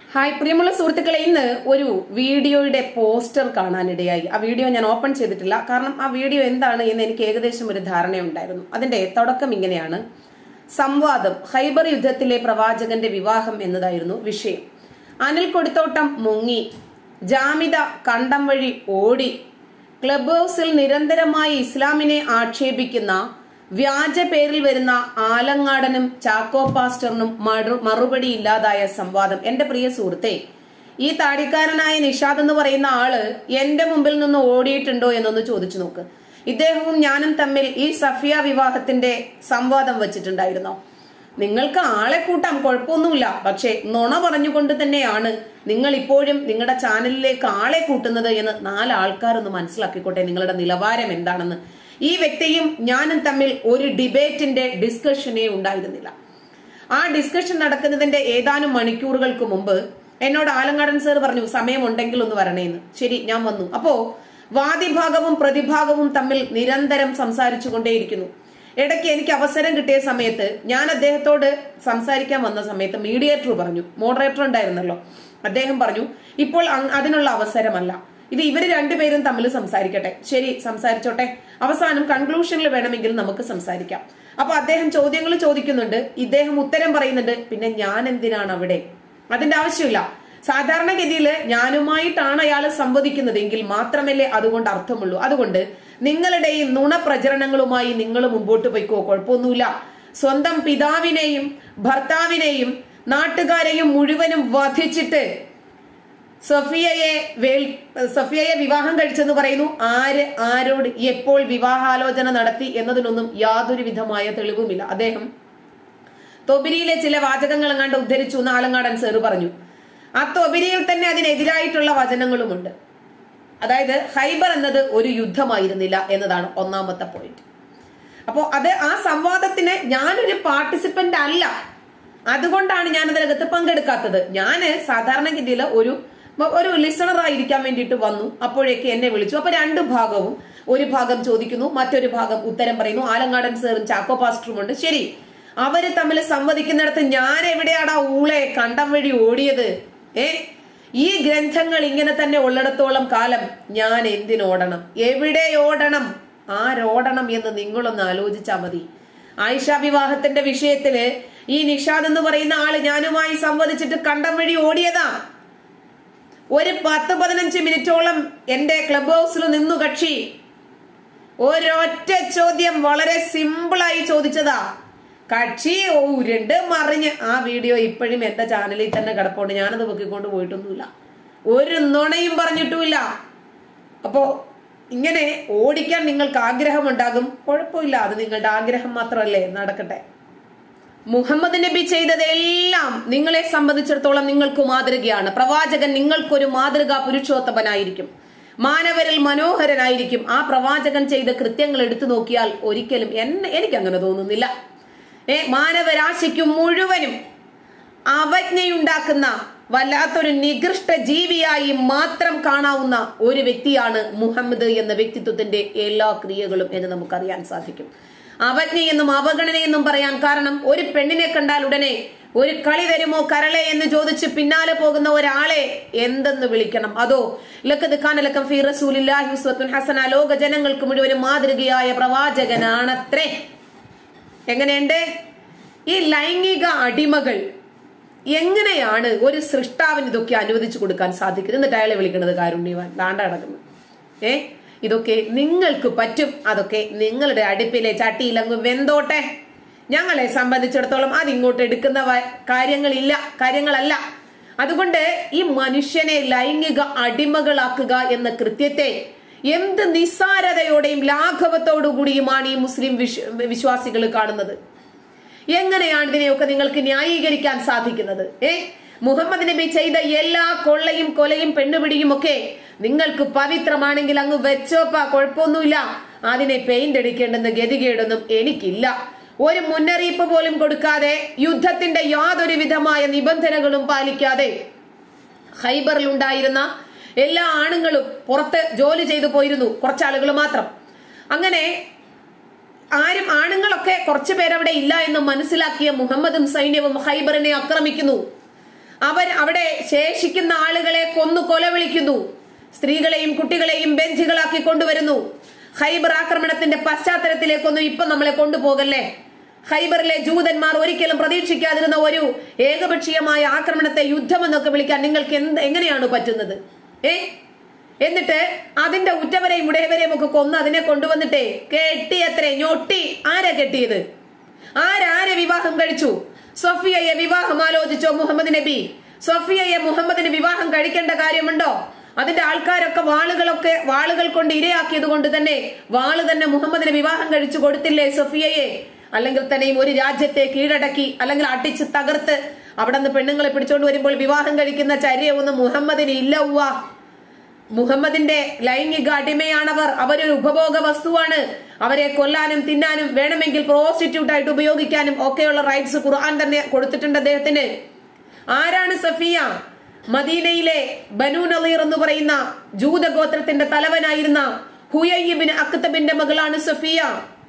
Hi പ്രിയമുള്ള സുഹൃത്തുക്കളെ ഇന്ന് ഒരു വീഡിയോയുടെ പോസ്റ്റർ കാണാനിടയായി ആ വീഡിയോ ഞാൻ ഓപ്പൺ ചെയ്തിട്ടില്ല കാരണം ആ വീഡിയോ എന്താണ് എന്ന് എനിക്ക് ഏകദേശം ഒരു ധാരണയുണ്ടായിരുന്നു അതിന്റെ തുടക്കം ഇങ്ങനെയാണ് സംവാദം ഹൈബർ യുദ്ധത്തിലെ പ്രവാചകന്റെ വിവാഹം എന്നതായിരുന്നു വിഷയം അനിൽ കൊടിത്തോട്ടം മുങ്ങി ജാമിത കണ്ടം വഴി ഓടി ക്ലബ് ഹൗസിൽ നിരന്തരമായി ഇസ്ലാമിനെ ആക്ഷേപിക്കുന്ന വ്യാജ പേരിൽ വരുന്ന ആലങ്ങാടനും ചാക്കോ പാസ്റ്ററിനും മറു- മറുപടി ഇല്ലാതായ സംവാദം എന്റെ പ്രിയ സുഹൃത്തെ ഈ താടിക്കാരനായ നിഷാദ് എന്ന് പറയുന്ന ആള് എന്റെ മുമ്പിൽ നിന്ന് ഓടിയിട്ടുണ്ടോ എന്നൊന്ന് ചോദിച്ചു നോക്ക് ഇദ്ദേഹവും ഞാനും തമ്മിൽ ഈ സഫിയ വിവാഹത്തിന്റെ സംവാദം വെച്ചിട്ടുണ്ടായിരുന്നോ നിങ്ങൾക്ക് ആളെ കൂട്ടാം കുഴപ്പമൊന്നുമില്ല പക്ഷെ നുണ പറഞ്ഞുകൊണ്ട് തന്നെയാണ് നിങ്ങൾ ഇപ്പോഴും നിങ്ങളുടെ ചാനലിലേക്ക് ആളെ കൂട്ടുന്നത് എന്ന് നാല് ആൾക്കാരൊന്ന് മനസ്സിലാക്കിക്കോട്ടെ നിങ്ങളുടെ നിലവാരം എന്താണെന്ന് ഈ വ്യക്തിയും ഞാനും തമ്മിൽ ഒരു ഡിബേറ്റിന്റെ ഡിസ്കഷനേ ഉണ്ടായിരുന്നില്ല ആ ഡിസ്കഷൻ നടക്കുന്നതിന്റെ ഏതാനും മണിക്കൂറുകൾക്ക് മുമ്പ് എന്നോട് ആലങ്ങാടൻ സർ പറഞ്ഞു സമയമുണ്ടെങ്കിൽ ഒന്ന് വരണേന്ന് ശരി ഞാൻ വന്നു അപ്പോ വാദിഭാഗവും പ്രതിഭാഗവും തമ്മിൽ നിരന്തരം സംസാരിച്ചു കൊണ്ടേയിരിക്കുന്നു ഇടയ്ക്ക് എനിക്ക് അവസരം കിട്ടിയ സമയത്ത് ഞാൻ അദ്ദേഹത്തോട് സംസാരിക്കാൻ വന്ന സമയത്ത് മീഡിയേറ്റർ പറഞ്ഞു മോഡറേറ്റർ ഉണ്ടായിരുന്നല്ലോ അദ്ദേഹം പറഞ്ഞു ഇപ്പോൾ അങ് അതിനുള്ള അവസരമല്ല ഇത് ഇവര് രണ്ടുപേരും തമ്മിൽ സംസാരിക്കട്ടെ ശരി സംസാരിച്ചോട്ടെ അവസാനം കൺക്ലൂഷനിൽ വേണമെങ്കിൽ നമുക്ക് സംസാരിക്കാം അപ്പൊ അദ്ദേഹം ചോദ്യങ്ങൾ ചോദിക്കുന്നുണ്ട് ഇദ്ദേഹം ഉത്തരം പറയുന്നുണ്ട് പിന്നെ ഞാൻ എന്തിനാണ് അവിടെ അതിന്റെ ആവശ്യമില്ല സാധാരണഗതിയിൽ ഞാനുമായിട്ടാണ് അയാൾ സംവദിക്കുന്നതെങ്കിൽ മാത്രമല്ലേ അതുകൊണ്ട് അർത്ഥമുള്ളൂ അതുകൊണ്ട് നിങ്ങളുടെ ഈ നുണപ്രചരണങ്ങളുമായി നിങ്ങൾ മുമ്പോട്ട് പോയിക്കോ കുഴപ്പമൊന്നുമില്ല സ്വന്തം പിതാവിനെയും ഭർത്താവിനെയും നാട്ടുകാരെയും മുഴുവനും വധിച്ചിട്ട് സഫിയയെ വേൽ സഫിയയെ വിവാഹം കഴിച്ചെന്ന് പറയുന്നു ആര് ആരോട് എപ്പോൾ വിവാഹാലോചന നടത്തി എന്നതിനൊന്നും യാതൊരു വിധമായ തെളിവുമില്ല അദ്ദേഹം തൊബിരിയിലെ ചില വാചകങ്ങൾ എങ്ങാണ്ട് ഉദ്ധരിച്ചു എന്ന് ആലങ്ങാടൻ സാറ് പറഞ്ഞു ആ തൊബിരിയിൽ തന്നെ അതിനെതിരായിട്ടുള്ള വചനങ്ങളുമുണ്ട് അതായത് ഹൈബർ എന്നത് ഒരു യുദ്ധമായിരുന്നില്ല എന്നതാണ് ഒന്നാമത്തെ പോയിന്റ് അപ്പോ അത് ആ സംവാദത്തിന് ഞാനൊരു പാർട്ടിസിപ്പന്റ് അല്ല അതുകൊണ്ടാണ് ഞാൻ അതിനകത്ത് പങ്കെടുക്കാത്തത് ഞാന് സാധാരണഗതിയിൽ ഒരു ഒരു ലിസണർ ആയിരിക്കാൻ വേണ്ടിയിട്ട് വന്നു അപ്പോഴേക്ക് എന്നെ വിളിച്ചു അപ്പൊ രണ്ട് ഭാഗവും ഒരു ഭാഗം ചോദിക്കുന്നു മറ്റൊരു ഭാഗം ഉത്തരം പറയുന്നു ആലങ്ങാടൻ സാറും ചാക്കോ പാസ്റ്ററും ഉണ്ട് ശരി അവര് തമ്മിൽ സംവദിക്കുന്നിടത്ത് ഞാൻ എവിടെയാടാ ഊളെ കണ്ടം വഴി ഓടിയത് ഏ ഈ ഗ്രന്ഥങ്ങൾ ഇങ്ങനെ തന്നെ ഉള്ളിടത്തോളം കാലം ഞാൻ എന്തിനോടണം എവിടെ ഓടണം ആരോടണം എന്ന് നിങ്ങളൊന്ന് ആലോചിച്ചാ മതി ആയിഷ വിവാഹത്തിന്റെ വിഷയത്തില് ഈ നിഷാദ് എന്ന് പറയുന്ന ആള് ഞാനുമായി സംവദിച്ചിട്ട് കണ്ടം വഴി ഓടിയതാ ഒരു പത്ത് പതിനഞ്ച് മിനിറ്റോളം എന്റെ ക്ലബ് ഹൗസിൽ നിന്നു കക്ഷി ഒരൊറ്റ ചോദ്യം വളരെ സിമ്പിളായി ചോദിച്ചതാ കക്ഷി ഉരുണ്ട് മറിഞ്ഞ് ആ വീഡിയോ ഇപ്പോഴും എന്റെ ചാനലിൽ തന്നെ കിടപ്പുണ്ട് ഞാനത് പൊക്കിക്കൊണ്ട് പോയിട്ടൊന്നുമില്ല ഒരു നുണയും പറഞ്ഞിട്ടുമില്ല അപ്പോ ഇങ്ങനെ ഓടിക്കാൻ നിങ്ങൾക്ക് ആഗ്രഹമുണ്ടാകും കുഴപ്പമില്ല അത് നിങ്ങളുടെ ആഗ്രഹം മാത്രമല്ലേ നടക്കട്ടെ മുഹമ്മദ് നബി ചെയ്തതെല്ലാം നിങ്ങളെ സംബന്ധിച്ചിടത്തോളം നിങ്ങൾക്ക് മാതൃകയാണ് പ്രവാചകൻ നിങ്ങൾക്കൊരു മാതൃകാ പുരുഷോത്തമനായിരിക്കും മാനവരിൽ മനോഹരനായിരിക്കും ആ പ്രവാചകൻ ചെയ്ത കൃത്യങ്ങൾ എടുത്തു നോക്കിയാൽ ഒരിക്കലും എന്നെ എനിക്ക് അങ്ങനെ തോന്നുന്നില്ല ഏ മാനവരാശിക്ക് മുഴുവനും അവജ്ഞയുണ്ടാക്കുന്ന വല്ലാത്തൊരു നികൃഷ്ട ജീവിയായി മാത്രം കാണാവുന്ന ഒരു വ്യക്തിയാണ് മുഹമ്മദ് എന്ന വ്യക്തിത്വത്തിന്റെ എല്ലാ ക്രിയകളും എന്ന് നമുക്കറിയാൻ സാധിക്കും അവജ്ഞയെന്നും അവഗണനയെന്നും പറയാൻ കാരണം ഒരു പെണ്ണിനെ കണ്ടാൽ ഉടനെ ഒരു കളി തരുമോ കരളെ എന്ന് ചോദിച്ച് പിന്നാലെ പോകുന്ന ഒരാളെ എന്തെന്ന് വിളിക്കണം അതോ ലക്കത് ഖാനലക്കം ഫി റസൂലില്ലാഹി ഉസ്വത്തുൻ ഹസന ലോക ജനങ്ങൾക്ക് മുഴുവനും മാതൃകയായ പ്രവാചകനാണത്രേ എങ്ങനെയുണ്ട് ഈ ലൈംഗിക അടിമകൾ എങ്ങനെയാണ് ഒരു സൃഷ്ടാവിന് ഇതൊക്കെ അനുവദിച്ചു കൊടുക്കാൻ സാധിക്കുന്നത് എന്നിട്ട് അയാളെ വിളിക്കുന്നത് കാരുണ്യവാൻ ദാണ്ട കിടക്കുന്നു ഏ ഇതൊക്കെ നിങ്ങൾക്ക് പറ്റും അതൊക്കെ നിങ്ങളുടെ അടുപ്പിലെ ചട്ടിയിലങ്ങ് വെന്തോട്ടെ ഞങ്ങളെ സംബന്ധിച്ചിടത്തോളം അതിങ്ങോട്ട് എടുക്കുന്ന വ- കാര്യങ്ങളില്ല കാര്യങ്ങളല്ല അതുകൊണ്ട് ഈ മനുഷ്യനെ ലൈംഗിക അടിമകളാക്കുക എന്ന കൃത്യത്തെ എന്ത് നിസ്സാരതയോടെയും ലാഘവത്തോടു കൂടിയുമാണ് ഈ മുസ്ലിം വിശ്വ വിശ്വാസികൾ കാണുന്നത് എങ്ങനെയാണ് ഇതിനെയൊക്കെ നിങ്ങൾക്ക് ന്യായീകരിക്കാൻ സാധിക്കുന്നത് ഏ മുഹമ്മദ് നബി ചെയ്ത എല്ലാ കൊള്ളയും കൊലയും പെണ്ണുപിടിയും ഒക്കെ നിങ്ങൾക്ക് പവിത്രമാണെങ്കിൽ അങ്ങ് വെച്ചോപ്പാ കുഴപ്പമൊന്നുമില്ല അതിനെ പെയിന്റ് അടിക്കേണ്ടെന്ന് ഗതികേടൊന്നും എനിക്കില്ല ഒരു മുന്നറിയിപ്പ് പോലും കൊടുക്കാതെ യുദ്ധത്തിന്റെ യാതൊരു വിധമായ നിബന്ധനകളും പാലിക്കാതെ ഹൈബറിൽ ഉണ്ടായിരുന്ന എല്ലാ ആണുങ്ങളും പുറത്ത് ജോലി ചെയ്തു പോയിരുന്നു കുറച്ചാളുകൾ മാത്രം അങ്ങനെ ആരും ആണുങ്ങളൊക്കെ കുറച്ചു പേരവിടെ ഇല്ല എന്ന് മനസ്സിലാക്കിയ മുഹമ്മദും സൈന്യവും ഹൈബറിനെ ആക്രമിക്കുന്നു അവർ അവിടെ ശേഷിക്കുന്ന ആളുകളെ കൊന്നു കൊലവിളിക്കുന്നു സ്ത്രീകളെയും കുട്ടികളെയും ബന്ധികളാക്കി കൊണ്ടുവരുന്നു ഹൈബർ ആക്രമണത്തിന്റെ പശ്ചാത്തലത്തിലേക്കൊന്നും ഇപ്പൊ നമ്മളെ കൊണ്ടുപോകല്ലേ ഹൈബറിലെ ജൂതന്മാർ ഒരിക്കലും പ്രതീക്ഷിക്കാതിരുന്ന ഒരു ഏകപക്ഷീയമായ ആക്രമണത്തെ യുദ്ധമെന്നൊക്കെ വിളിക്കാൻ നിങ്ങൾക്ക് എന്ത് എങ്ങനെയാണ് പറ്റുന്നത് ഏ എന്നിട്ട് അതിന്റെ ഉറ്റവരെയും ഉടയവരെയും ഒക്കെ കൊന്ന് അതിനെ കൊണ്ടുവന്നിട്ടേ കെട്ടിയത്രേ ഞൊട്ടി ആരാ കെട്ടിയത് ആരാരെ വിവാഹം കഴിച്ചു സൊഫിയയെ വിവാഹം ആലോചിച്ചോ മുഹമ്മദ് നബി സൊഫിയയെ മുഹമ്മദിന് വിവാഹം കഴിക്കേണ്ട കാര്യമുണ്ടോ അതിന്റെ ആൾക്കാരൊക്കെ വാളുകളൊക്കെ വാളുകൾ കൊണ്ട് ഇരയാക്കിയത് കൊണ്ട് തന്നെ വാള് തന്നെ മുഹമ്മദിന് വിവാഹം കഴിച്ചു കൊടുത്തില്ലേ സൊഫിയയെ അല്ലെങ്കിൽ തന്നെയും ഒരു രാജ്യത്തെ കീഴടക്കി അല്ലെങ്കിൽ അടിച്ച് തകർത്ത് അവിടെ നിന്ന് പെണ്ണുങ്ങളെ പിടിച്ചോണ്ട് വരുമ്പോൾ വിവാഹം കഴിക്കുന്ന ചര്യമൊന്നും മുഹമ്മദിന് ഇല്ല ഉവ്വാ മുഹമ്മദിന്റെ ലൈംഗിക അടിമയാണവർ അവരൊരു ഉപഭോഗ വസ്തുവാണ് അവരെ കൊല്ലാനും തിന്നാനും വേണമെങ്കിൽ പ്രോസ്റ്റിറ്റ്യൂട്ട് ആയിട്ട് ഉപയോഗിക്കാനും ഒക്കെയുള്ള റൈറ്റ്സ് ഖുർആൻ തന്നെ കൊടുത്തിട്ടുണ്ട് അദ്ദേഹത്തിന് ആരാണ് സഫിയ മദീനയിലെ ബനു നളീർ എന്ന് പറയുന്ന ജൂതഗോത്രത്തിന്റെ തലവനായിരുന്ന ഹുയയ്യബിന് അക്തബിന്റെ മകളാണ് സഫിയ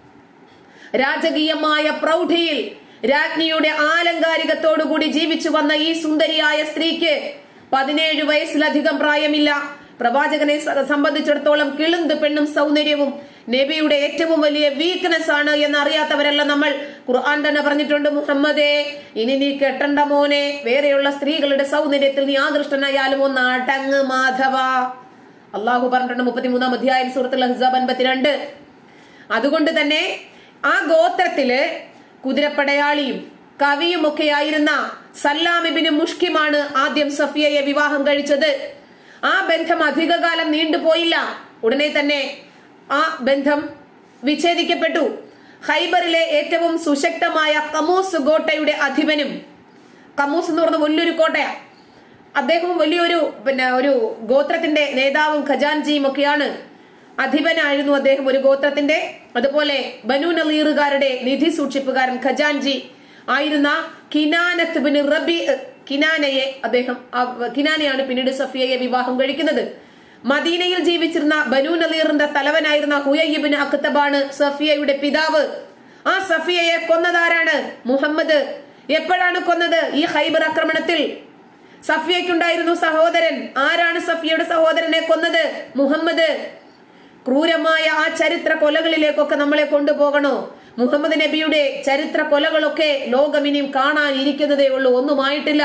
രാജകീയമായ പ്രൗഢിയിൽ രാജ്ഞിയുടെ ആലങ്കാരികത്തോടുകൂടി ജീവിച്ചു വന്ന ഈ സുന്ദരിയായ സ്ത്രീക്ക് പതിനേഴ് വയസ്സിലധികം പ്രായമില്ല പ്രവാചകനെ സ- സംബന്ധിച്ചിടത്തോളം കിളുന്ത് പെണ്ണും സൗന്ദര്യവും നബിയുടെ ഏറ്റവും വലിയ വീക്ക്നെസ് ആണ് എന്ന് അറിയാത്തവരല്ല നമ്മൾ ഖുർആൻ തന്നെ പറഞ്ഞിട്ടുണ്ട് മുഹമ്മദേ ഇനി നീ കെട്ടണ്ട മോനെ വേറെയുള്ള സ്ത്രീകളുടെ സൗന്ദര്യത്തിൽ നീ ആകൃഷ്ടനായാലും ഒന്ന് അടങ്ങ് മാധവ അള്ളാഹു പറഞ്ഞിട്ടുണ്ട് മുപ്പത്തിമൂന്നാം അധ്യായം സൂറത്തുൽ അഹ്സാബ് അൻപത്തിരണ്ട് അതുകൊണ്ട് തന്നെ ആ ഗോത്രത്തില് കുതിരപ്പടയാളിയും കവിയും ഒക്കെ ആയിരുന്ന സല്ലാമിബിന് മുഷ്കിമാണ് ആദ്യം സഫിയയെ വിവാഹം കഴിച്ചത് ആ ബന്ധം അധികകാലം നീണ്ടുപോയില്ല ഉടനെ തന്നെ ആ ബന്ധം വിച്ഛേദിക്കപ്പെട്ടു ഹൈബറിലെ ഏറ്റവും സുശക്തമായ കമൂസ് കോട്ടയുടെ അധിപനും കമൂസ് എന്ന് പറഞ്ഞ വലിയൊരു കോട്ടയാ അദ്ദേഹവും വലിയൊരു പിന്നെ ഒരു ഗോത്രത്തിന്റെ നേതാവും ഖജാൻജിയും ഒക്കെയാണ് അധിപനായിരുന്നു അദ്ദേഹം ഒരു ഗോത്രത്തിന്റെ അതുപോലെ ബനു നളീറുകാരുടെ നിധി സൂക്ഷിപ്പുകാരൻ ഖജാൻജി ആയിരുന്ന കിനാനത്ത് ബിൻ റബി കിനാനയെ അദ്ദേഹം ആ- കിനാനയാണ് പിന്നീട് സഫിയയെ വിവാഹം കഴിക്കുന്നത് മദീനയിൽ ജീവിച്ചിരുന്ന ബനു നളീറിന്റെ തലവനായിരുന്ന ഹുയയ്യബിൻ അക്തബാണ് സഫിയയുടെ പിതാവ് ആ സഫിയയെ കൊന്നതാരാണ് മുഹമ്മദ് എപ്പോഴാണ് കൊന്നത് ഈ ഹൈബർ ആക്രമണത്തിൽ സഫിയയ്ക്കുണ്ടായിരുന്നു സഹോദരൻ ആരാണ് സഫിയയുടെ സഹോദരനെ കൊന്നത് മുഹമ്മദ് ക്രൂരമായ ആ ചരിത്ര കൊലകളിലേക്കൊക്കെ നമ്മളെ കൊണ്ടുപോകണോ മുഹമ്മദ് നബിയുടെ ചരിത്ര കൊലകളൊക്കെ ലോകം ഇനിയും കാണാനിരിക്കുന്നതേ ഉള്ളൂ ഒന്നുമായിട്ടില്ല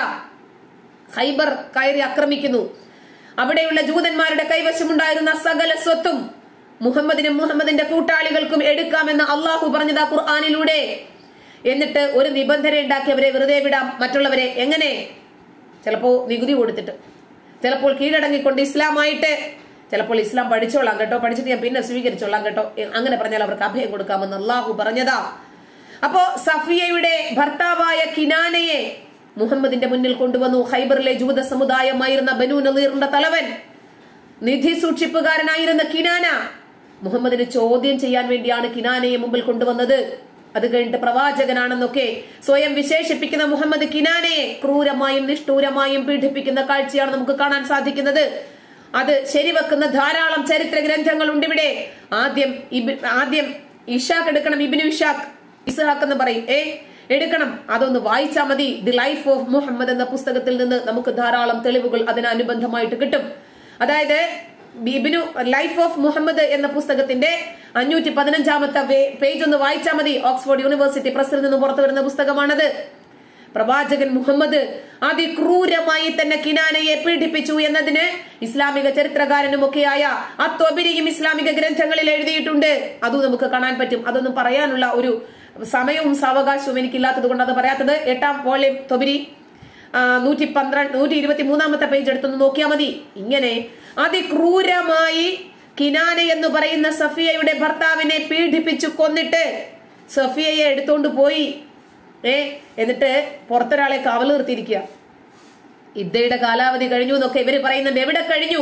ഹൈബർ കയറി ആക്രമിക്കുന്നു അവിടെയുള്ള ജൂതന്മാരുടെ കൈവശമുണ്ടായിരുന്ന സകല സ്വത്തും മുഹമ്മദിനും മുഹമ്മദിന്റെ കൂട്ടാളികൾക്കും എടുക്കാമെന്ന് അള്ളാഹു പറഞ്ഞത് ഖുർആാനിലൂടെ എന്നിട്ട് ഒരു നിബന്ധന ഉണ്ടാക്കി അവരെ വെറുതെ വിടാം മറ്റുള്ളവരെ എങ്ങനെ ചിലപ്പോ നികുതി കൊടുത്തിട്ട് ചിലപ്പോൾ കീഴടങ്ങിക്കൊണ്ട് ഇസ്ലാമായിട്ട് ചിലപ്പോൾ ഇസ്ലാം പഠിച്ചോളാം കേട്ടോ പഠിച്ചിട്ട് ഞാൻ പിന്നെ സ്വീകരിച്ചോളാം കേട്ടോ എ- അങ്ങനെ പറഞ്ഞാൽ അവർക്ക് അഭയം കൊടുക്കാമെന്ന് അള്ളാഹു പറഞ്ഞതാ അപ്പോ സഫിയയുടെ ഭർത്താവായ കിനാനയെ മുഹമ്മദിന്റെ മുന്നിൽ കൊണ്ടുവന്നു ഹൈബറിലെ ജൂത സമുദായമായിരുന്ന ബനു നളീറിന്റെ തലവൻ നിധി സൂക്ഷിപ്പുകാരനായിരുന്ന കിനാന മുഹമ്മദിന് ചോദ്യം ചെയ്യാൻ വേണ്ടിയാണ് കിനാനയെ മുമ്പിൽ കൊണ്ടുവന്നത് അത് കഴിഞ്ഞിട്ട് പ്രവാചകനാണെന്നൊക്കെ സ്വയം വിശേഷിപ്പിക്കുന്ന മുഹമ്മദ് കിനാനയെ ക്രൂരമായും നിഷ്ഠൂരമായും പീഡിപ്പിക്കുന്ന കാഴ്ചയാണ് നമുക്ക് കാണാൻ സാധിക്കുന്നത് അത് ശരിവെക്കുന്ന ധാരാളം ചരിത്ര ഗ്രന്ഥങ്ങളുണ്ട് ഇവിടെ ആദ്യം ഇബ് ആദ്യം ഇഷാഖ് എടുക്കണം ഇബിനു ഇഷാഖ് ഇസ്ഹാഖ് എന്ന് പറയും ഏ എടുക്കണം അതൊന്ന് വായിച്ചാൽ മതി ദി ലൈഫ് ഓഫ് മുഹമ്മദ് എന്ന പുസ്തകത്തിൽ നിന്ന് നമുക്ക് ധാരാളം തെളിവുകൾ അതിനനുബന്ധമായിട്ട് കിട്ടും അതായത് ബിബിനു ലൈഫ് ഓഫ് മുഹമ്മദ് എന്ന പുസ്തകത്തിന്റെ അഞ്ഞൂറ്റി പതിനഞ്ചാമത്തെ പേജ് ഒന്ന് വായിച്ചാൽ മതി ഓക്സ്ഫോർഡ് യൂണിവേഴ്സിറ്റി പ്രസിൽ നിന്ന് പുറത്തു വരുന്ന പുസ്തകമാണത് പ്രവാചകൻ മുഹമ്മദ് അതിക്രൂരമായി തന്നെ കിനാനയെ പീഡിപ്പിച്ചു എന്നതിന് ഇസ്ലാമിക ചരിത്രകാരനുമൊക്കെയായ അത്വബിരിയും ഇസ്ലാമിക ഗ്രന്ഥങ്ങളിൽ എഴുതിയിട്ടുണ്ട് അതും നമുക്ക് കാണാൻ പറ്റും അതൊന്നും പറയാനുള്ള ഒരു സമയവും സാവകാശവും എനിക്കില്ലാത്തത് കൊണ്ട് അത് പറയാത്തത് എട്ടാം വോളിയം തൊബിരി നൂറ്റി പന്ത്രണ്ട് നൂറ്റി ഇരുപത്തി മൂന്നാമത്തെ പേജ് എടുത്തൊന്ന് നോക്കിയാൽ മതി ഇങ്ങനെ അതിക്രൂരമായി കിനാന എന്ന് പറയുന്ന സഫിയയുടെ ഭർത്താവിനെ പീഡിപ്പിച്ചു കൊന്നിട്ട് സഫിയയെ എടുത്തോണ്ട് പോയി ഏ എന്നിട്ട് പുറത്തൊരാളെ കാവൽ നിർത്തിയിരിക്കുക ഇദ്ദയുടെ കാലാവധി കഴിഞ്ഞു എന്നൊക്കെ ഇവര് പറയുന്നുണ്ട് എവിടെ കഴിഞ്ഞു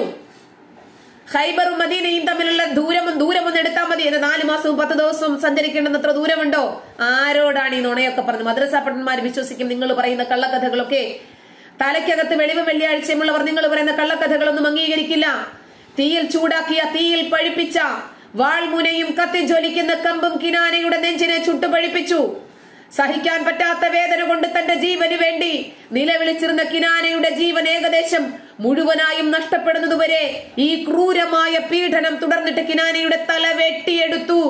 ഹൈബറും മദീനയും തമ്മിലുള്ള ദൂരവും ദൂരമൊന്നും എടുത്താൽ മതി എന്ന് നാല് മാസവും പത്ത് ദിവസവും സഞ്ചരിക്കേണ്ടെന്നത്ര ദൂരമുണ്ടോ ആരോടാണ് ഈ നുണയൊക്കെ പറഞ്ഞത് മദ്രസ പട്ടന്മാർ വിശ്വസിക്കും നിങ്ങൾ പറയുന്ന കള്ളക്കഥകളൊക്കെ തലയ്ക്കകത്ത് വെളിവും വെള്ളിയാഴ്ചയുമുള്ളവർ നിങ്ങൾ പറയുന്ന കള്ളക്കഥകളൊന്നും അംഗീകരിക്കില്ല തീയിൽ ചൂടാക്കിയ തീയിൽ പഴിപ്പിച്ച വാൾമുനയും കത്തിജ്വലിക്കുന്ന കമ്പും കിനാനയുടെ നെഞ്ചിനെ ചുട്ടുപഴിപ്പിച്ചു സഹിക്കാൻ പറ്റാത്ത വേദന കൊണ്ട് തന്റെ ജീവന് വേണ്ടി നിലവിളിച്ചിരുന്ന കിനാനയുടെ ജീവൻ ഏകദേശം മുഴുവനായും നഷ്ടപ്പെടുന്നതുവരെ ഈ ക്രൂരമായ പീഡനം തുടർന്നിട്ട് കിനാനയുടെ തല വെട്ടിയെടുത്തു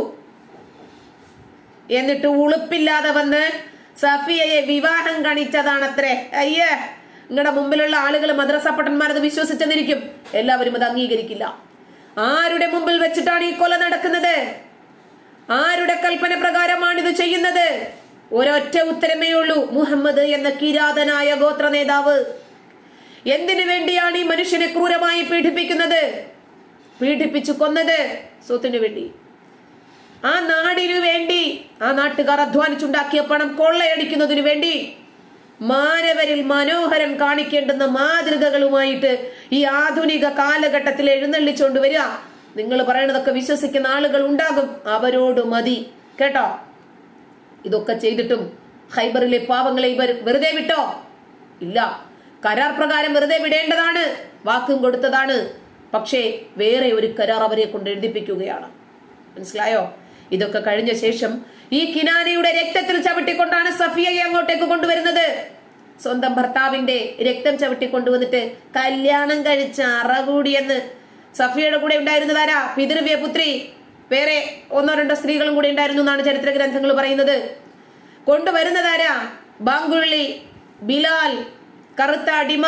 എന്നിട്ട് ഉളുപ്പില്ലാതെ വന്ന് സഫിയയെ വിവാഹം കഴിച്ചതാണത്രേ അയ്യേ നിങ്ങളുടെ മുമ്പിലുള്ള ആളുകൾ മദ്രസ പട്ടന്മാരത് വിശ്വസിച്ചെന്നിരിക്കും എല്ലാവരും അത് അംഗീകരിക്കില്ല ആരുടെ മുമ്പിൽ വെച്ചിട്ടാണ് ഈ കൊല നടക്കുന്നത് ആരുടെ കൽപ്പന പ്രകാരമാണ് ഇത് ചെയ്യുന്നത് ഒരൊറ്റ ഉത്തരമേ ഉള്ളൂ മുഹമ്മദ് എന്ന കിരാതനായ ഗോത്ര നേതാവ് എന്തിനു വേണ്ടിയാണ് ഈ മനുഷ്യനെ ക്രൂരമായി പീഡിപ്പിക്കുന്നത് പീഡിപ്പിച്ചു കൊന്നത് സ്വത്തിനു വേണ്ടി ആ നാടിനു വേണ്ടി ആ നാട്ടുകാർ അധ്വാനിച്ചുണ്ടാക്കിയ പണം കൊള്ളയടിക്കുന്നതിനു വേണ്ടി മാനവരിൽ മനോഹരൻ കാണിക്കേണ്ടുന്ന മാതൃകകളുമായിട്ട് ഈ ആധുനിക കാലഘട്ടത്തിൽ എഴുന്നള്ളിച്ചുകൊണ്ട് വരിക നിങ്ങൾ പറയണതൊക്കെ വിശ്വസിക്കുന്ന ആളുകൾ ഉണ്ടാകും അവരോട് മതി കേട്ടോ ഇതൊക്കെ ചെയ്തിട്ടും ഹൈബറിലെ പാവങ്ങളെ ഇവർ വെറുതെ വിട്ടോ ഇല്ല കരാർ പ്രകാരം വെറുതെ വിടേണ്ടതാണ് വാക്കും കൊടുത്തതാണ് പക്ഷേ വേറെ ഒരു കരാർ അവരെ കൊണ്ട് എഴുതിപ്പിക്കുകയാണ് മനസ്സിലായോ ഇതൊക്കെ കഴിഞ്ഞ ശേഷം ഈ കിനാനയുടെ രക്തത്തിൽ ചവിട്ടിക്കൊണ്ടാണ് സഫിയയെ അങ്ങോട്ടേക്ക് കൊണ്ടുവരുന്നത് സ്വന്തം ഭർത്താവിന്റെ രക്തം ചവിട്ടി കൊണ്ടുവന്നിട്ട് കല്യാണം കഴിച്ച അറകൂടിയെന്ന് സഫിയയുടെ കൂടെ ഉണ്ടായിരുന്നതാരാ പിതൃവ്യ പുത്രി വേറെ ഒന്നോ രണ്ടോ സ്ത്രീകളും കൂടെ ഉണ്ടായിരുന്നു എന്നാണ് ചരിത്ര ഗ്രന്ഥങ്ങൾ പറയുന്നത് കൊണ്ടുവരുന്നതാരാ ബാങ്കുള്ളി ബിലാൽ കറുത്ത അടിമ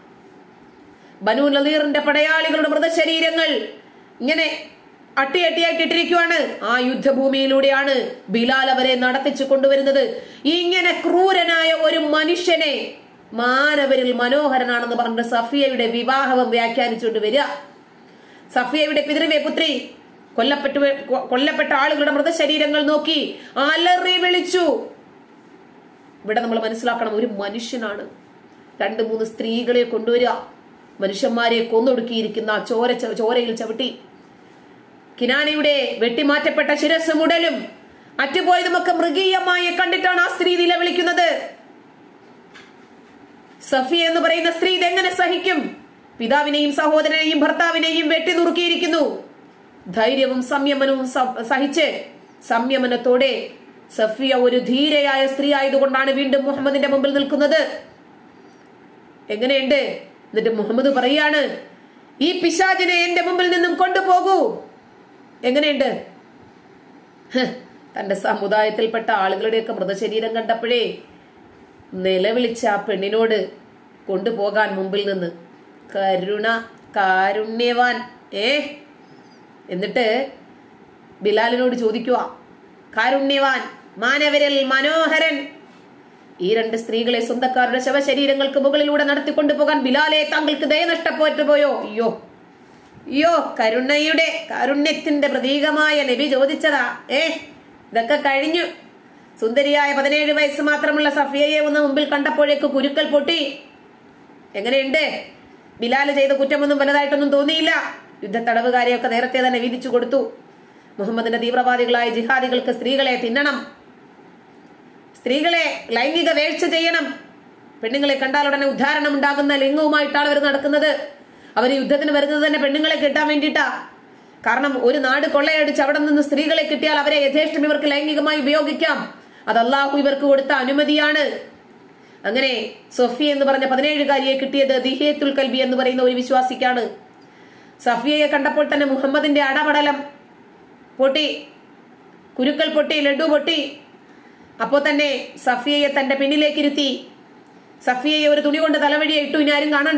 ബനു നദീറിന്റെ പടയാളികളുടെ മൃതശരീരങ്ങൾ ഇങ്ങനെ അട്ടിയട്ടിയായിട്ട് ഇട്ടിരിക്കുവാണ് ആ യുദ്ധഭൂമിയിലൂടെയാണ് ബിലാൽ അവരെ നടത്തിച്ചു കൊണ്ടുവരുന്നത് ഇങ്ങനെ ക്രൂരനായ ഒരു മനുഷ്യനെ മാനവരിൽ മനോഹരനാണെന്ന് പറഞ്ഞിട്ട് സഫിയയുടെ വിവാഹവും വ്യാഖ്യാനിച്ചുകൊണ്ട് വരിക സഫിയയുടെ പിതൃവേ പുത്രി കൊല്ലപ്പെട്ടു കൊല്ലപ്പെട്ട ആളുകളുടെ മൃതശരീരങ്ങൾ നോക്കി അലറി വിളിച്ചു ഇവിടെ നമ്മൾ മനസ്സിലാക്കണം ഒരു മനുഷ്യനാണ് രണ്ട് മൂന്ന് സ്ത്രീകളെ കൊണ്ടുവരിക മനുഷ്യന്മാരെ കൊന്നൊടുക്കിയിരിക്കുന്ന ആ ചോര ചോരയിൽ ചവിട്ടി കിനാനയുടെ വെട്ടിമാറ്റപ്പെട്ട ശിരസ് മുടലും അറ്റുപോയതുമൊക്കെ മൃഗീയമായി കണ്ടിട്ടാണ് ആ സ്ത്രീ നിലവിളിക്കുന്നത് സഫി എന്ന് പറയുന്ന സ്ത്രീ ഇതെങ്ങനെ സഹിക്കും പിതാവിനെയും സഹോദരനെയും ഭർത്താവിനെയും വെട്ടി നുറുക്കിയിരിക്കുന്നു ധൈര്യവും സംയമനവും സഹിച്ച് സംയമനത്തോടെ സഫിയ ഒരു ധീരയായ സ്ത്രീ ആയതുകൊണ്ടാണ് വീണ്ടും മുഹമ്മദിന്റെ മുമ്പിൽ നിൽക്കുന്നത് എങ്ങനെയുണ്ട് എന്നിട്ട് മുഹമ്മദ് പറയാണ് ഈ പിശാചിനെ എന്റെ മുമ്പിൽ നിന്നും കൊണ്ടുപോകൂ എങ്ങനെയുണ്ട് തന്റെ സമുദായത്തിൽപ്പെട്ട ആളുകളുടെയൊക്കെ മൃതശരീരം കണ്ടപ്പോഴേ നിലവിളിച്ച ആ പെണ്ണിനോട് കൊണ്ടുപോകാൻ മുമ്പിൽ നിന്ന് കരുണ കാരുണ്യവാൻ ഏ എന്നിട്ട് ബിലാലിനോട് ചോദിക്കുക കാരുണ്യവാൻ മാനവരിൽ മനോഹരൻ ഈ രണ്ട് സ്ത്രീകളെ സ്വന്തക്കാരുടെ ശവശരീരങ്ങൾക്ക് മുകളിലൂടെ നടത്തിക്കൊണ്ടു പോകാൻ ബിലാലെ താങ്കൾക്ക് ദയ നഷ്ടപ്പെട്ടു പോയോ അയ്യോ അയ്യോ കരുണയുടെ കാരുണ്യത്തിന്റെ പ്രതീകമായ നബി ചോദിച്ചതാ ഏ ഇതൊക്കെ കഴിഞ്ഞു സുന്ദരിയായ പതിനേഴ് വയസ്സ് മാത്രമുള്ള സഫിയയെ ഒന്ന് മുമ്പിൽ കണ്ടപ്പോഴേക്ക് കുരുക്കൽ പൊട്ടി എങ്ങനെയുണ്ട് ബിലാല് ചെയ്ത കുറ്റമൊന്നും വലുതായിട്ടൊന്നും തോന്നിയില്ല യുദ്ധത്തടവുകാരെയൊക്കെ നേരത്തെ തന്നെ വീതിച്ചു കൊടുത്തു മുഹമ്മദിന്റെ തീവ്രവാദികളായ ജിഹാദികൾക്ക് സ്ത്രീകളെ തിന്നണം സ്ത്രീകളെ ലൈംഗിക വേഴ്ച ചെയ്യണം പെണ്ണുങ്ങളെ കണ്ടാൽ ഉടനെ ഉദ്ധാരണം ഉണ്ടാകുന്ന ലിംഗവുമായിട്ടാണ് അവർ നടക്കുന്നത് അവർ യുദ്ധത്തിന് വരുന്നത് തന്നെ പെണ്ണുങ്ങളെ കിട്ടാൻ വേണ്ടിയിട്ടാ കാരണം ഒരു നാട് കൊള്ളയടിച്ച് അവിടെ നിന്ന് സ്ത്രീകളെ കിട്ടിയാൽ അവരെ യഥേഷ്ടം ഇവർക്ക് ലൈംഗികമായി ഉപയോഗിക്കാം അത് അള്ളാഹു ഇവർക്ക് കൊടുത്ത അനുമതിയാണ് അങ്ങനെ സൊഫി എന്ന് പറഞ്ഞ പതിനേഴുകാരിയെ കിട്ടിയത് ദിഹേത്തുൽ കൽബി എന്ന് പറയുന്ന ഒരു വിശ്വാസിക്കാണ് സഫിയയെ കണ്ടപ്പോൾ തന്നെ മുഹമ്മദിന്റെ അടപടലം പൊട്ടി കുരുക്കൾ പൊട്ടി ലഡു പൊട്ടി അപ്പോൾ തന്നെ സഫിയയെ തന്റെ പിന്നിലേക്ക് ഇരുത്തി സഫിയയെ ഒരു തുണി കൊണ്ട് തലവഴിയെ ഇട്ടു ഇനി ആരും കാണണ്ട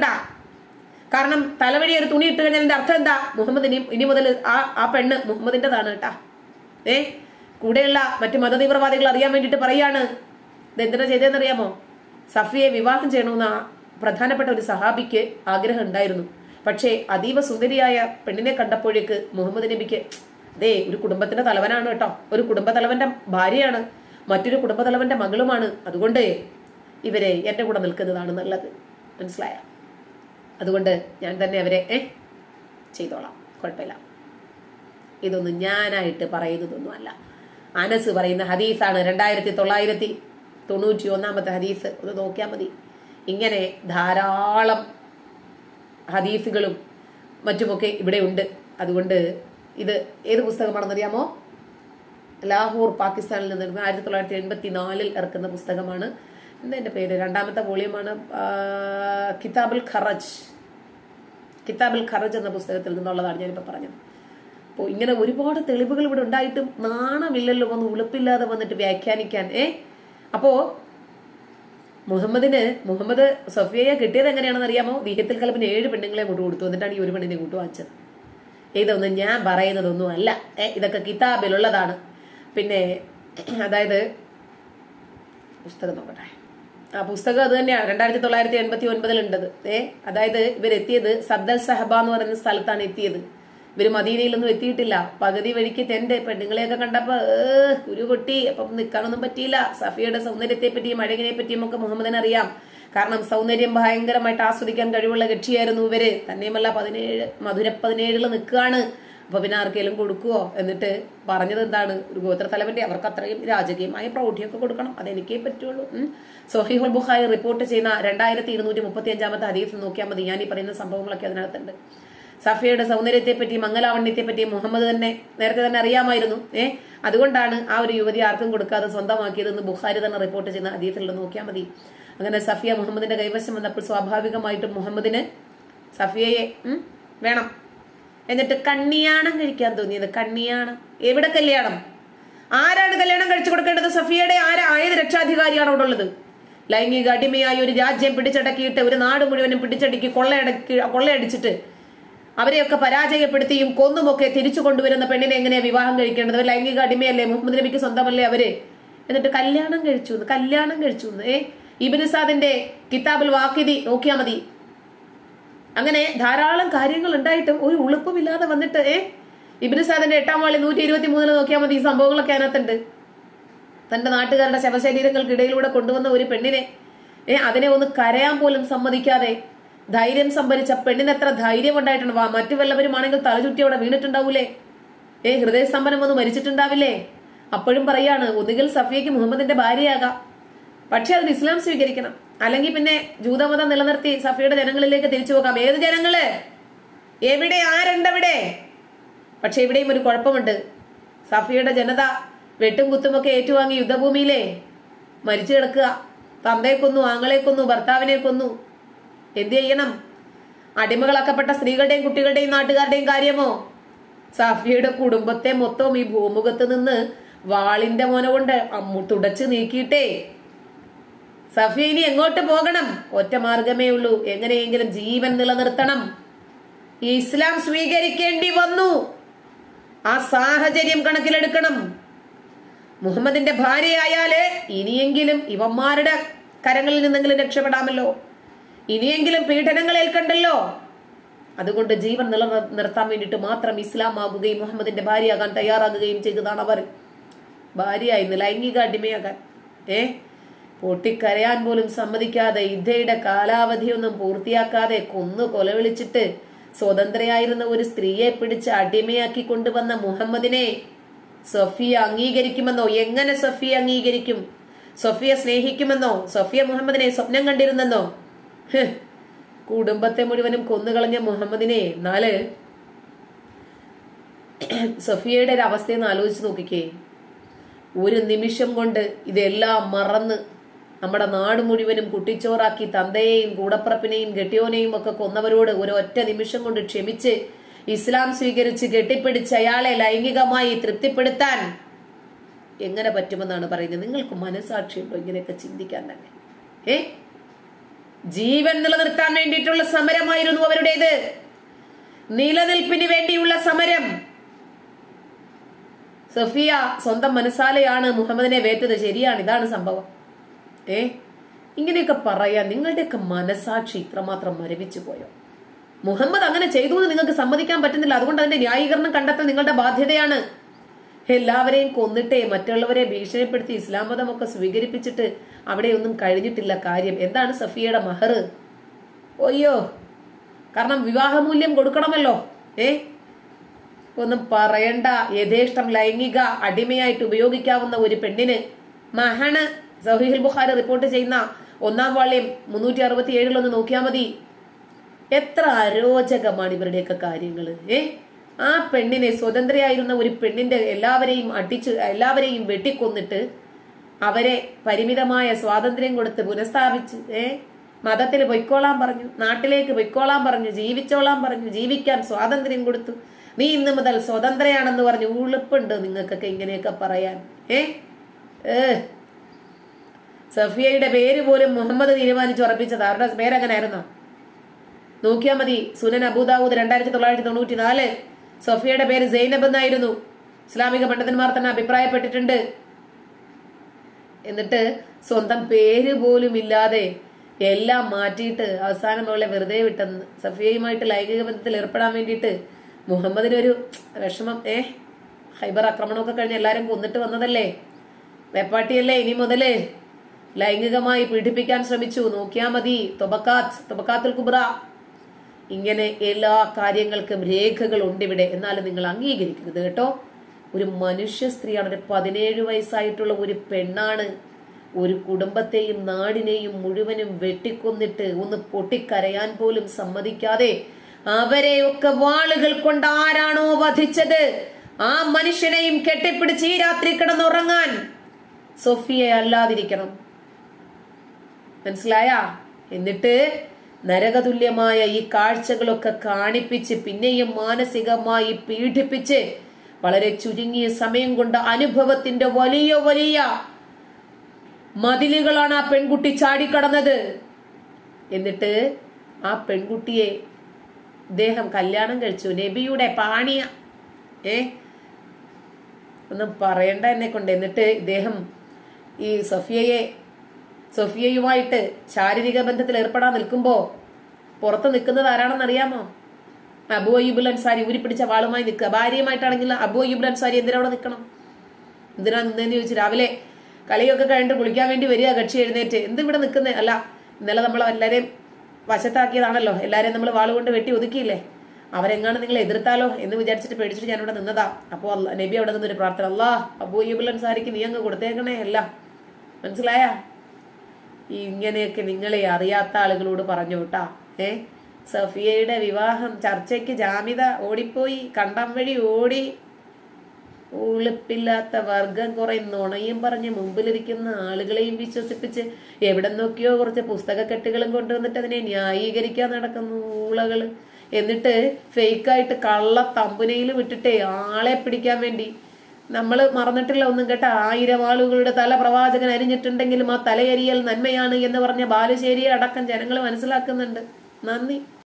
കാരണം തലവഴി ഒരു തുണി ഇട്ട് കഴിഞ്ഞതിന്റെ അർത്ഥം എന്താ മുഹമ്മദ് ഇനി ഇനി മുതൽ ആ ആ പെണ്ണ് മുഹമ്മദിന്റെതാണ് കേട്ടാ ഏ കൂടെയുള്ള മറ്റു മതതീവ്രവാദികൾ അറിയാൻ വേണ്ടിയിട്ട് പറയാണ് ഇത് എന്തിനാ ചെയ്തതെന്നറിയാമോ സഫിയെ വിവാഹം ചെയ്യണമെന്ന ആ പ്രധാനപ്പെട്ട ഒരു സഹാബിക്ക് ആഗ്രഹം ഉണ്ടായിരുന്നു പക്ഷേ അതീവ സുന്ദരിയായ പെണ്ണിനെ കണ്ടപ്പോഴേക്ക് മുഹമ്മദ് നബിക്ക് അതെ ഒരു കുടുംബത്തിന്റെ തലവനാണ് കേട്ടോ ഒരു കുടുംബ തലവന്റെ ഭാര്യയാണ് മറ്റൊരു കുടുംബ തലവന്റെ മകളുമാണ് അതുകൊണ്ട് ഇവരെ എന്റെ കൂടെ നിൽക്കുന്നതാണ് നല്ലത് മനസ്സിലായ അതുകൊണ്ട് ഞാൻ തന്നെ അവരെ ഏ ചെയ്തോളാം കുഴപ്പമില്ല ഇതൊന്നും ഞാനായിട്ട് പറയുന്നതൊന്നും അല്ല അനസ് പറയുന്ന ഹദീസാണ് രണ്ടായിരത്തി തൊള്ളായിരത്തി തൊണ്ണൂറ്റി ഒന്നാമത്തെ ഹദീസ് ഒന്ന് നോക്കിയാൽ മതി ഇങ്ങനെ ധാരാളം ഹദീസുകളും മറ്റുമൊക്കെ ഇവിടെ ഉണ്ട് അതുകൊണ്ട് ഇത് ഏത് പുസ്തകമാണെന്നറിയാമോ ലാഹോർ പാകിസ്ഥാനിൽ നിന്ന് ആയിരത്തി തൊള്ളായിരത്തി എൺപത്തി നാലിൽ ഇറക്കുന്ന പുസ്തകമാണ് എന്താ എന്റെ പേര് രണ്ടാമത്തെ വോളിയമാണ് ആ, കിതാബുൽ ഖറജ് കിതാബുൽ ഖറജ് എന്ന പുസ്തകത്തിൽ നിന്നുള്ളതാണ് ഞാനിപ്പോൾ പറഞ്ഞത് അപ്പോൾ ഇങ്ങനെ ഒരുപാട് തെളിവുകൾ ഇവിടെ ഉണ്ടായിട്ടും നാണമില്ലല്ലോ വന്ന് ഉളുപ്പില്ലാതെ വന്നിട്ട് വ്യാഖ്യാനിക്കാൻ ഏ അപ്പോ മുഹമ്മദിന് മുഹമ്മദ് സഫിയയെ കിട്ടിയത് എങ്ങനെയാണെന്ന് അറിയാമോ ദീഹത്തിൽ കലപ്പിന് ഏഴ് പെണ്ണുങ്ങളെ കൊണ്ട് കൊടുത്തു എന്നിട്ടാണ് ഈ ഒരു പെണ്ണിനെ കൂട്ടു വാങ്ങിച്ചത് ഇതൊന്നും ഞാൻ പറയുന്നതൊന്നും അല്ല ഏ ഇതൊക്കെ കിതാബിലുള്ളതാണ് പിന്നെ അതായത് പുസ്തകം നോക്കട്ടെ ആ പുസ്തകം അത് തന്നെയാണ് രണ്ടായിരത്തി തൊള്ളായിരത്തി എൺപത്തി ഒൻപതിൽ ഉണ്ടത് ഏ അതായത് ഇവരെത്തിയത് സബ്ദൽ സഹബ എന്ന് പറയുന്ന സ്ഥലത്താണ് എത്തിയത് ഇവര് മദീനയിലൊന്നും എത്തിയിട്ടില്ല പകുതി വഴിക്ക് തെന്റ് പെണ്ണുങ്ങളെയൊക്കെ കണ്ടപ്പോ ഏഹ് കുരു പൊട്ടി അപ്പം നിൽക്കാനൊന്നും പറ്റിയില്ല സഫിയുടെ സൗന്ദര്യത്തെ പറ്റിയും അഴകിനെ പറ്റിയും ഒക്കെ മുഹമ്മദിന് അറിയാം കാരണം സൗന്ദര്യം ഭയങ്കരമായിട്ട് ആസ്വദിക്കാൻ കഴിവുള്ള കക്ഷിയായിരുന്നു ഇവര് തന്നെയുമല്ല പതിനേഴ് മധുര പതിനേഴില് നിൽക്കുകയാണ് അപ്പൊ പിന്നെ ആർക്കെങ്കിലും കൊടുക്കുവോ എന്നിട്ട് പറഞ്ഞത് എന്താണ് ഒരു ഗോത്രത്തലവന്റെ അവർക്ക് അത്രയും രാജകീയമായ പ്രൗഢിയൊക്കെ കൊടുക്കണം അതെനിക്കേ പറ്റുള്ളൂ ഉം. സൊഹീഹുൽ ബുഖാരി റിപ്പോർട്ട് ചെയ്യുന്ന രണ്ടായിരത്തി ഇരുന്നൂറ്റി മുപ്പത്തി അഞ്ചാമത്തെ ഹദീസ് നോക്കിയാൽ മതി ഞാൻ ഈ പറയുന്ന സംഭവങ്ങളൊക്കെ അതിനകത്തുണ്ട് സഫിയയുടെ സൗന്ദര്യത്തെ പറ്റി മംഗലാവണ്യത്തെ പറ്റി മുഹമ്മദ് തന്നെ നേരത്തെ തന്നെ അറിയാമായിരുന്നു ഏ അതുകൊണ്ടാണ് ആ ഒരു യുവതി ആർക്കും കൊടുക്കാതെ സ്വന്തമാക്കിയതെന്ന് ബുഖാരി തന്നെ റിപ്പോർട്ട് ചെയ്യുന്ന ഹദീസിൽ നോക്കിയാൽ മതി അങ്ങനെ സഫിയ മുഹമ്മദിന്റെ കൈവശം വന്നപ്പോൾ സ്വാഭാവികമായിട്ടും മുഹമ്മദിന് സഫിയയെ ഉം, വേണം എന്നിട്ട് കണ്ണിയാണം കഴിക്കാൻ തോന്നിയത് കണ്ണിയാണം എവിടെ കല്യാണം ആരാണ് കല്യാണം കഴിച്ചു കൊടുക്കേണ്ടത് സഫിയയുടെ ആരാ ഏത് രക്ഷാധികാരിയാണ് അവിടെ ഉള്ളത് ലൈംഗിക അടിമയായി ഒരു രാജ്യം പിടിച്ചടക്കിയിട്ട് ഒരു നാട് മുഴുവനും പിടിച്ചടക്കി കൊള്ളയടക്കി കൊള്ളയടിച്ചിട്ട് അവരെയൊക്കെ പരാജയപ്പെടുത്തിയും കൊന്നുമൊക്കെ തിരിച്ചു കൊണ്ടുവരുന്ന പെണ്ണിനെ എങ്ങനെയാ വിവാഹം കഴിക്കേണ്ടത് ഒരു ലൈംഗിക അടിമയല്ലേ മുഹമ്മദ് നബിക്ക് സ്വന്തമല്ലേ അവര് എന്നിട്ട് കല്യാണം കഴിച്ചു എന്ന് കല്യാണം കഴിച്ചു എന്ന് ഏ ഇബിനുസാദിന്റെ കിതാബുൽ വാക്കിദി നോക്കിയാ മതി അങ്ങനെ ധാരാളം കാര്യങ്ങൾ ഉണ്ടായിട്ടും ഒരു ഉളുപ്പുമില്ലാതെ വന്നിട്ട് ഏ ഇബിന് സാദിന്റെ എട്ടാം വാളി നൂറ്റി ഇരുപത്തി മൂന്നില് നോക്കിയാൽ മതി ഈ സംഭവങ്ങളൊക്കെ അതിനകത്തുണ്ട് തന്റെ നാട്ടുകാരുടെ ശവശരീരങ്ങൾക്കിടയിലൂടെ കൊണ്ടുവന്ന ഒരു പെണ്ണിനെ ഏ അതിനെ ഒന്ന് കരയാൻ പോലും സമ്മതിക്കാതെ ധൈര്യം സംഭരിച്ച പെണ്ണിന് എത്ര ധൈര്യം ഉണ്ടായിട്ടുണ്ട് വാ മറ്റു വല്ലവരുമാണെങ്കിൽ തലചുറ്റി അവിടെ വീണിട്ടുണ്ടാവൂലേ ഏ ഹൃദയസ്തംഭനം വന്ന് മരിച്ചിട്ടുണ്ടാവില്ലേ അപ്പോഴും പറയാണ് ഒന്നുകിൽ സഫിയയ്ക്ക് മുഹമ്മദിന്റെ ഭാര്യയാകാം പക്ഷെ അതിന് ഇസ്ലാം സ്വീകരിക്കണം അല്ലെങ്കിൽ പിന്നെ ജൂതമതം നിലനിർത്തി സഫിയുടെ ജനങ്ങളിലേക്ക് തിരിച്ചു പോകാം ഏത് ജനങ്ങള് എവിടെ ആരുണ്ടവിടെ പക്ഷെ ഇവിടെയും ഒരു കുഴപ്പമുണ്ട് സഫിയുടെ ജനത വെട്ടും കുത്തുമൊക്കെ ഏറ്റുവാങ്ങി യുദ്ധഭൂമിയിലെ മരിച്ചു കിടക്കുക തന്തയെ കൊന്നു ആങ്ങളെ കൊന്നു ഭർത്താവിനെ കൊന്നു എന്ത് ചെയ്യണം അടിമകളാക്കപ്പെട്ട സ്ത്രീകളുടെയും കുട്ടികളുടെയും നാട്ടുകാരുടെയും കാര്യമോ സഫിയുടെ കുടുംബത്തെ മൊത്തം ഈ ഭൂമുഖത്ത് നിന്ന് വാളിന്റെ മോന കൊണ്ട് അമ്മു തുടച്ചു നീക്കിയിട്ടേ സഫിയ ഇനി എങ്ങോട്ട് പോകണം ഒറ്റ മാർഗമേ ഉള്ളൂ എങ്ങനെയെങ്കിലും ജീവൻ നിലനിർത്തണം ഈ ഇസ്ലാം സ്വീകരിക്കേണ്ടി വന്നു ആ സാഹചര്യം കണക്കിലെടുക്കണം മുഹമ്മദിന്റെ ഭാര്യയായാല് ഇനിയെങ്കിലും ഇവന്മാരുടെ കരങ്ങളിൽ നിന്നെങ്കിലും രക്ഷപ്പെടാമല്ലോ ഇനിയെങ്കിലും പീഡനങ്ങൾ ഏൽക്കണ്ടല്ലോ അതുകൊണ്ട് ജീവൻ നിലനിർത്താൻ വേണ്ടിയിട്ട് മാത്രം ഇസ്ലാം ആകുകയും മുഹമ്മദിന്റെ ഭാര്യയാകാൻ തയ്യാറാകുകയും ചെയ്തതാണ് അവർ ഭാര്യയായിരുന്നു ലൈംഗിക അടിമയാകാൻ ഏ പൊട്ടിക്കരയാൻ പോലും സമ്മതിക്കാതെ ഇദ്ധയുടെ കാലാവധിയൊന്നും പൂർത്തിയാക്കാതെ കൊന്നു കൊലവിളിച്ചിട്ട് സ്വതന്ത്രയായിരുന്ന ഒരു സ്ത്രീയെ പിടിച്ച് അടിമയാക്കി കൊണ്ടുവന്ന മുഹമ്മദിനെ സഫിയ അംഗീകരിക്കുമെന്നോ എങ്ങനെ സഫിയ അംഗീകരിക്കും സഫിയ സ്നേഹിക്കുമെന്നോ സഫിയ മുഹമ്മദിനെ സ്വപ്നം കണ്ടിരുന്നെന്നോ ഹ്, കുടുംബത്തെ മുഴുവനും കൊന്നുകളഞ്ഞ മുഹമ്മദിനെ നാല് സഫിയയുടെ ഒരു അവസ്ഥയെന്ന് ആലോചിച്ച് നോക്കിക്കേ ഒരു നിമിഷം കൊണ്ട് ഇതെല്ലാം മറന്ന് നമ്മുടെ നാട് മുഴുവനും കുട്ടിച്ചോറാക്കി തന്തയെയും കൂടപ്പറപ്പിനെയും കെട്ടിയോനെയും ഒക്കെ കൊന്നവരോട് ഒരു ഒറ്റ നിമിഷം കൊണ്ട് ക്ഷമിച്ച് ഇസ്ലാം സ്വീകരിച്ച് കെട്ടിപ്പിടിച്ച് അയാളെ ലൈംഗികമായി തൃപ്തിപ്പെടുത്താൻ എങ്ങനെ പറ്റുമെന്നാണ് പറയുന്നത് നിങ്ങൾക്ക് മനസാക്ഷിയുണ്ടോ ഇങ്ങനെയൊക്കെ ചിന്തിക്കാൻ തന്നെ ഏ ജീവൻ നിലനിർത്താൻ വേണ്ടിയിട്ടുള്ള സമരമായിരുന്നു അവരുടേത് നിലനിൽപ്പിന് വേണ്ടിയുള്ള സമരം സഫിയ സ്വന്തം മനസ്സാലെയാണ് മുഹമ്മദിനെ വേറ്റത് ശരിയാണ് ഇതാണ് സംഭവം ഏ ഇങ്ങനെയൊക്കെ പറയാൻ നിങ്ങളുടെയൊക്കെ മനസാക്ഷി ഇത്രമാത്രം മരവിച്ചു പോയോ മുഹമ്മദ് അങ്ങനെ ചെയ്തു എന്ന് നിങ്ങൾക്ക് സമ്മതിക്കാൻ പറ്റുന്നില്ല അതുകൊണ്ട് അതിന്റെ ന്യായീകരണം കണ്ടെത്തൽ നിങ്ങളുടെ ബാധ്യതയാണ് എല്ലാവരെയും കൊന്നിട്ടേ മറ്റുള്ളവരെ ഭീഷണിപ്പെടുത്തി ഇസ്ലാം മതമൊക്കെ സ്വീകരിപ്പിച്ചിട്ട് അവിടെയൊന്നും കഴിഞ്ഞിട്ടില്ല കാര്യം എന്താണ് സഫിയയുടെ മഹർ ഒയ്യോ കാരണം വിവാഹമൂല്യം കൊടുക്കണമല്ലോ ഏ ഒന്നും പറയണ്ട യഥേഷ്ടം ലൈംഗിക അടിമയായിട്ട് ഉപയോഗിക്കാവുന്ന ഒരു പെണ്ണിന് മഹണ് സഹീൽ ബുഖാരി റിപ്പോർട്ട് ചെയ്യുന്ന ഒന്നാം വാള്യം മുന്നൂറ്റി അറുപത്തി ഏഴിലൊന്ന് നോക്കിയാൽ മതി എത്ര അരോചകമാണ് ഇവരുടെയൊക്കെ കാര്യങ്ങൾ ഏ ആ പെണ്ണിനെ സ്വതന്ത്രയായിരുന്ന ഒരു പെണ്ണിന്റെ എല്ലാവരെയും അടിച്ചു എല്ലാവരെയും വെട്ടിക്കൊന്നിട്ട് അവരെ പരിമിതമായ സ്വാതന്ത്ര്യം കൊടുത്ത് പുനഃസ്ഥാപിച്ച് ഏ മതത്തിൽ പൊയ്ക്കോളാൻ പറഞ്ഞു നാട്ടിലേക്ക് പൊയ്ക്കോളാൻ പറഞ്ഞു ജീവിച്ചോളാൻ പറഞ്ഞു ജീവിക്കാൻ സ്വാതന്ത്ര്യം കൊടുത്തു നീ ഇന്ന് മുതൽ സ്വതന്ത്രയാണെന്ന് പറഞ്ഞു ഉളുപ്പുണ്ട് നിങ്ങൾക്കൊക്കെ ഇങ്ങനെയൊക്കെ പറയാൻ ഏ ഏ സഫിയയുടെ പേര് പോലും മുഹമ്മദ് തീരുമാനിച്ച് ഉറപ്പിച്ചത് അവരുടെ പേരെങ്ങനായിരുന്നോ നോക്കിയാൽ മതി സുനൻ അബൂദാവൂദ് രണ്ടായിരത്തി തൊള്ളായിരത്തി തൊണ്ണൂറ്റി നാല് സഫിയയുടെ പേര് സൈനബ് എന്നായിരുന്നു ഇസ്ലാമിക പണ്ഡിതന്മാർ തന്നെ അഭിപ്രായപ്പെട്ടിട്ടുണ്ട് എന്നിട്ട് സ്വന്തം പേര് പോലും ഇല്ലാതെ എല്ലാം മാറ്റിയിട്ട് അവസാനം അവളെ വെറുതെ വിട്ടെന്ന് സഫിയയുമായിട്ട് ലൈംഗിക ബന്ധത്തിൽ ഏർപ്പെടാൻ വേണ്ടിയിട്ട് മുഹമ്മദിനൊരു വിഷമം ഏ ഹൈബർ ആക്രമണമൊക്കെ കഴിഞ്ഞ് എല്ലാരും കൊന്നിട്ട് വന്നതല്ലേ വെപ്പാട്ടിയല്ലേ ഇനി മുതല് ലൈംഗികമായി പീഡിപ്പിക്കാൻ ശ്രമിച്ചു നോക്കിയാ മതി തൊബക്കാത്ത് തൊബക്കാത്തുൽ കുബ്ര ഇങ്ങനെ എല്ലാ കാര്യങ്ങൾക്കും രേഖകൾ ഉണ്ട് ഇവിടെ എന്നാലും നിങ്ങൾ അംഗീകരിക്കരുത് കേട്ടോ ഒരു മനുഷ്യ സ്ത്രീയാണ് ഒരു പതിനേഴ് വയസ്സായിട്ടുള്ള ഒരു പെണ്ണാണ് ഒരു കുടുംബത്തെയും നാടിനെയും മുഴുവനും വെട്ടിക്കൊന്നിട്ട് ഒന്ന് പൊട്ടിക്കരയാൻ പോലും സമ്മതിക്കാതെ അവരെയൊക്കെ വാളുകൾ കൊണ്ട് ആരാണോ വധിച്ചത് ആ മനുഷ്യനെയും കെട്ടിപ്പിടിച്ച് ഈ രാത്രി കിടന്നുറങ്ങാൻ സൊഫിയെ അല്ലാതിരിക്കണം മനസ്സിലായ എന്നിട്ട് നരകതുല്യമായ ഈ കാഴ്ചകളൊക്കെ കാണിപ്പിച്ച് പിന്നെയും മാനസികമായി പീഡിപ്പിച്ച് വളരെ ചുരുങ്ങിയ സമയം കൊണ്ട് അനുഭവത്തിന്റെ വലിയ വലിയ മതിലുകളാണ് ആ പെൺകുട്ടി ചാടിക്കടന്നത് എന്നിട്ട് ആ പെൺകുട്ടിയെ ഇദ്ദേഹം കല്യാണം കഴിച്ചു നബിയുടെ പാണിയ ഏ ഒന്നും പറയണ്ട എന്നെ കൊണ്ട് എന്നിട്ട് ഇദ്ദേഹം ഈ സഫിയയെ സഫിയയുമായിട്ട് ശാരീരിക ബന്ധത്തിൽ ഏർപ്പെടാൻ നിൽക്കുമ്പോ പുറത്ത് നിൽക്കുന്നത് ആരാണെന്ന് അറിയാമോ അബു അയ്യൂബുൽ അൻസാരി ഊരി പിടിച്ച വാളുമായി നിൽക്കുക ഭാര്യയുമായിട്ടാണെങ്കിൽ അബു അയ്യൂബുൽ അൻസാരി എന്തിനാ അവിടെ നിൽക്കണം എന്തിനാ നിന്നേന്ന് ചോദിച്ചു രാവിലെ കളിയൊക്കെ കഴിഞ്ഞിട്ട് കുളിക്കാൻ വേണ്ടി വരിക കക്ഷി എഴുന്നേറ്റ് എന്ത് ഇവിടെ നിൽക്കുന്നേ അല്ല ഇന്നലെ നമ്മൾ എല്ലാരെയും വശത്താക്കിയതാണല്ലോ എല്ലാരെയും നമ്മൾ വാളുകൊണ്ട് വെട്ടി ഒതുക്കിയില്ലേ അവരെങ്ങാണ് നിങ്ങൾ എതിർത്താലോ എന്ന് വിചാരിച്ചിട്ട് പേടിച്ചിട്ട് ഞാൻ ഇവിടെ നിന്നതാ അപ്പോൾ നബി അവിടെ നിന്നൊരു പ്രാർത്ഥന അല്ലാ അബൂ അയ്യൂബുൽ അൻസാരിക്ക് നീ അങ്ങ് കൊടുത്തേക്കണേ അല്ല മനസ്സിലായ ഇങ്ങനെയൊക്കെ നിങ്ങളെ അറിയാത്ത ആളുകളോട് പറഞ്ഞു കേട്ടാ ഏ സഫിയയുടെ വിവാഹം ചർച്ചയ്ക്ക് ജാമിത ഓടിപ്പോയി കണ്ടം വഴി ഓടി ഉളുപ്പില്ലാത്ത വർഗം കുറെ നുണയും പറഞ്ഞ് മുമ്പിലിരിക്കുന്ന ആളുകളെയും വിശ്വസിപ്പിച്ച് എവിടെ നോക്കിയോ കുറച്ച് പുസ്തകക്കെട്ടുകളും കൊണ്ടുവന്നിട്ട് അതിനെ ന്യായീകരിക്കാൻ നടക്കുന്നു ഊളകള് എന്നിട്ട് ഫേക്കായിട്ട് കള്ള തമ്പുനയിൽ വിട്ടിട്ടേ ആളെ പിടിക്കാൻ വേണ്ടി നമ്മൾ മറന്നിട്ടില്ല ഒന്നും കേട്ട ആയിരം ആളുകളുടെ തല പ്രവാചകൻ അരിഞ്ഞിട്ടുണ്ടെങ്കിലും ആ തലയരിയൽ നന്മയാണ് എന്ന് പറഞ്ഞ ബാലുശ്ശേരിയെ അടക്കം ജനങ്ങൾ മനസ്സിലാക്കുന്നുണ്ട് നന്ദി